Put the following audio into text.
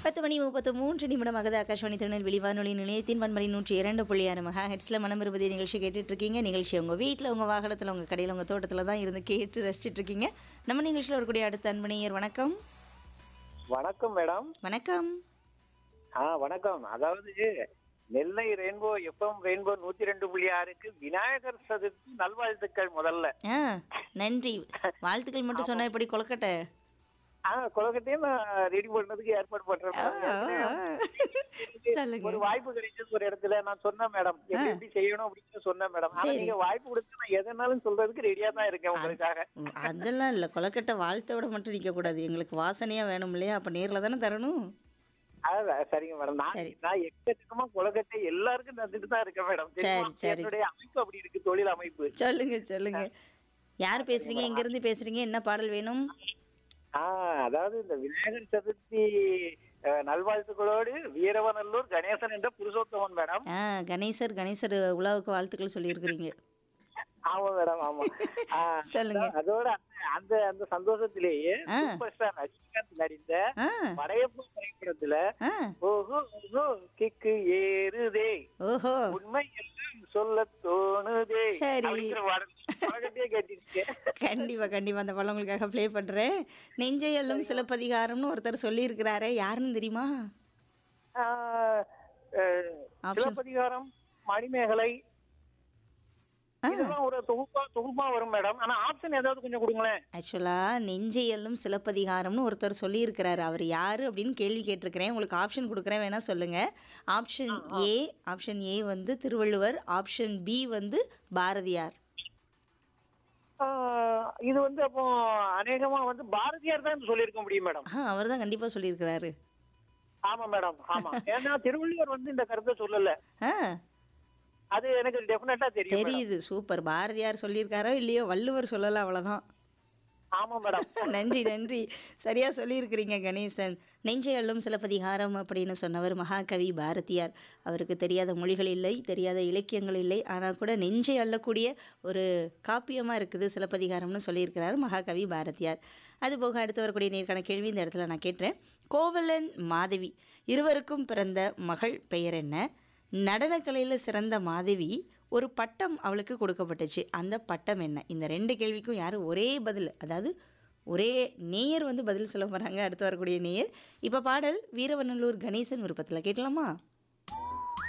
பத்து மணி முப்பத்து மூன்று நிமிடமாகது ஆகாஷ்வாணி திருநெல்வேலி வானொலி நிலையத்தின் வன்மணி நூற்றி இரண்டு புள்ளி ஆறு மகா ஹெட்ஸில் மனம் இருபது நிகழ்ச்சி கேட்டுட்டு இருக்கீங்க நிகழ்ச்சி உங்கள் வீட்டில் உங்கள் வாகனத்தில் உங்கள் கடையில் உங்கள் தோட்டத்தில் தான் இருந்து கேட்டு ரசிச்சிட்டு இருக்கீங்க நம்ம நிகழ்ச்சியில் வரக்கூடிய அடுத்த அன்பனையர் வணக்கம் வணக்கம் மேடம் வணக்கம் ஆ வணக்கம் அதாவது நெல்லை ரெயின்போ எஃப்எம் ரெயின்போ நூத்தி ரெண்டு புள்ளி ஆறுக்கு விநாயகர் சதுர்த்தி நல்வாழ்த்துக்கள் முதல்ல ஆ நன்றி வாழ்த்துக்கள் மட்டும் சொன்னால் எப்படி கொலக்கட்டை ஆ கொலக்கட்டையும் நான் ரெடி பண்ணதுக்கு ஏற்பாடு பண்றேன் ஆ, மேடம். ஆ, சொல்லுங்க ஒரு வாய்ப்பு கிடைச்சது ஒரு இடத்துல நான் சொன்னேன் மேடம் எப்படி எப்படி செய்யணும் அப்படின்னு சொன்னேன் மேடம் ஆனா சரி. நீங்க வாய்ப்பு கொடுத்து நான் எதனாலும் சொல்றதுக்கு ரெடியா தான் இருக்கேன் உங்களுக்காக ம், அதெல்லாம் இல்லை கொலக்கட்டை வாழ்த்தோட மட்டும் நிற்கக்கூடாது எங்களுக்கு வாசனையாக வேணும் இல்லையா அப்போ நேரில் தானே தரணும் அதான் சரிங்க மேடம் நான் சரி. நான் எக்கச்சக்கமா கொலக்கட்டை எல்லாருக்கும் தந்துட்டு தான் இருக்கேன் மேடம் தெரியுமா? சரி, சரி. என்னுடைய அமைப்பு அப்படி இருக்கு தொழில் அமைப்பு சொல்லுங்க சொல்லுங்க யார் பேசுறீங்க எங்கேருந்து பேசுறீங்க என்ன பாடல் வேணும் ஆ அதாவது இந்த விநாயகர் சதுர்த்தி அஹ், நல்வாழ்த்துக்களோடு வீரவநல்லூர் கணேசன் என்ற புருஷோத்தமன் மேடம் ஆ கணேசர் கணேசர் உலாவுக்கு வாழ்த்துக்கள் சொல்லியிருக்கிறீங்க ஆமா மேடம் ஆமா ஆ, சொல்லுங்க. அதோட அந்த- அந்த அந்த சந்தோஷத்திலேயே ஆ. சூப்பர் ஸ்டார் ரஜினிகாந்த் நடித்த ஆ படையப்பு திரைப்படத்துல ஆ ஓஹோ ஓஹோ கிக்கு ஏறுதே ஓஹோ உண்மை எல்லாம் சொல்ல தோணுதே சரி. அப்படிங்கிற பாடல் பழக்கத்தையே கேட்டிருக்கேன் கண்டிப்பா கண்டிப்பா அந்த படம் உங்களுக்காக ப்ளே பண்றேன் நெஞ்சை அள்ளும் சிலப்பதிகாரம்னு ஒருத்தர் சொல்லியிருக்கிறாரே யாருன்னு தெரியுமா ஆ, அஹ், Option. சிலப்பதிகாரம் மணிமேகலை ஆ. இதெல்லாம் ஒரு தொகுப்பா தொகுப்பா வரும் மேடம் ஆனா ஆப்ஷன் ஏதாவது கொஞ்சம் கொடுங்களேன் ஆக்சுவலா நெஞ்சை அள்ளும் சிலப்பதிகாரம்னு ஒருத்தர் சொல்லியிருக்கிறாரு அவர் யாரு அப்படின்னு கேள்வி கேட்டிருக்கிறேன் உங்களுக்கு ஆப்ஷன் கொடுக்குறேன் வேணா சொல்லுங்க ஆப்ஷன் ஏ ஆப்ஷன் ஏ வந்து திருவள்ளுவர் ஆப்ஷன் பி வந்து பாரதியார் ஆ, இது வந்து அப்போ அநேகமா வந்து பாரதியார் தான் சொல்லியிருக்க முடியும் மேடம் ஆ அவர் தான் கண்டிப்பாக சொல்லியிருக்கிறாரு ஆமா மேடம் ஆமா ஏன்னா திருவள்ளுவர் வந்து இந்த கருத்தை சொல்லல ஆ அது எனக்கு டெஃபினட்டா தெரியும் மேடம். தெரியுது சூப்பர் பாரதியார் சொல்லியிருக்காரோ இல்லையோ வள்ளுவர் சொல்லல அவ்வளோதான் ஆமா மேடம் நன்றி நன்றி சரியா சொல்லியிருக்கிறீங்க கணேசன் நெஞ்சை அள்ளும் சிலப்பதிகாரம் அப்படின்னு சொன்னவர் மகாகவி பாரதியார் அவருக்கு தெரியாத மொழிகள் இல்லை தெரியாத இலக்கியங்கள் இல்லை ஆனால் கூட நெஞ்சை அள்ளக்கூடிய ஒரு காப்பியமாக இருக்குது சிலப்பதிகாரம்னு சொல்லியிருக்கிறார் மகாகவி பாரதியார் அதுபோக அடுத்து வரக்கூடிய நேர்காண கேள்வி இந்த இடத்துல நான் கேட்டுறேன் கோவலன் மாதவி இருவருக்கும் பிறந்த மகள் பெயர் என்ன நடனக்கலையில் சிறந்த மாதவி ஒரு பட்டம் அவளுக்கு கொடுக்கப்பட்டுச்சு அந்த பட்டம் என்ன இந்த ரெண்டு கேள்விக்கும் யாரும் ஒரே பதில் அதாவது ஒரே நேயர் வந்து பதில் சொல்ல போகிறாங்க அடுத்து வரக்கூடிய நேயர் இப்போ பாடல் வீரவநல்லூர் கணேசன் விருப்பத்தில் கேட்கலாமா